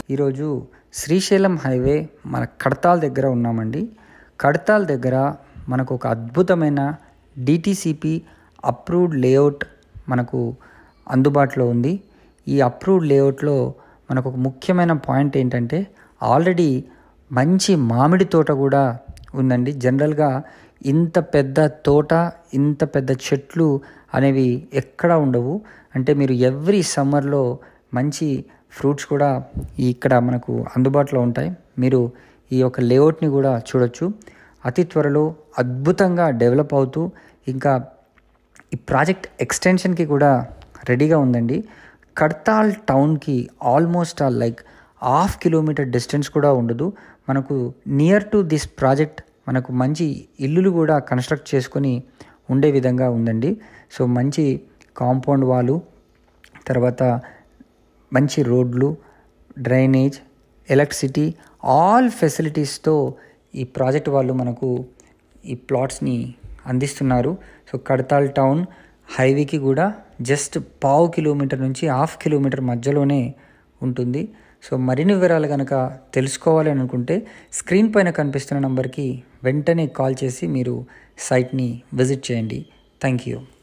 ఈరోజు శ్రీశైలం హైవే మన కడతాల్ దగ్గర ఉన్నామండి కడతాల్ దగ్గర మనకు ఒక అద్భుతమైన డిటిసిపి అప్రూవ్డ్ లేఅవుట్ మనకు అందుబాటులో ఉంది ఈ అప్రూవ్డ్ లేఅవుట్లో మనకు ఒక ముఖ్యమైన పాయింట్ ఏంటంటే ఆల్రెడీ మంచి మామిడి తోట కూడా ఉందండి జనరల్గా ఇంత పెద్ద తోట ఇంత పెద్ద చెట్లు అనేవి ఎక్కడా ఉండవు అంటే మీరు ఎవ్రీ సమ్మర్లో మంచి ఫ్రూట్స్ కూడా ఇక్కడ మనకు అందుబాటులో ఉంటాయి మీరు ఈ యొక్క లేఅవుట్ని కూడా చూడొచ్చు అతి త్వరలో అద్భుతంగా డెవలప్ అవుతూ ఇంకా ఈ ప్రాజెక్ట్ ఎక్స్టెన్షన్కి కూడా రెడీగా ఉందండి కడ్తాల్ టౌన్కి almost all like half kilometer distance కూడా ఉండదు మనకు నియర్ టు దిస్ ప్రాజెక్ట్ మనకు మంచి ఇల్లులు కూడా కన్స్ట్రక్ట్ చేసుకొని ఉండే విధంగా ఉందండి సో మంచి కాంపౌండ్ వాళ్ళు తర్వాత మంచి రోడ్లు డ్రైనేజ్ ఎలక్ట్రిసిటీ ఆల్ ఫెసిలిటీస్తో ఈ ప్రాజెక్ట్ వాళ్ళు మనకు ఈ ప్లాట్స్ని అందిస్తున్నారు సో కడతాల్ టౌన్ హైవేకి కూడా జస్ట్ పావు కిలోమీటర్ నుంచి హాఫ్ కిలోమీటర్ మధ్యలోనే ఉంటుంది సో మరిన్ని వివరాలు కనుక తెలుసుకోవాలి అనుకుంటే స్క్రీన్ పైన కనిపిస్తున్న నంబర్కి వెంటనే కాల్ చేసి మీరు సైట్ని విజిట్ చేయండి థ్యాంక్ యూ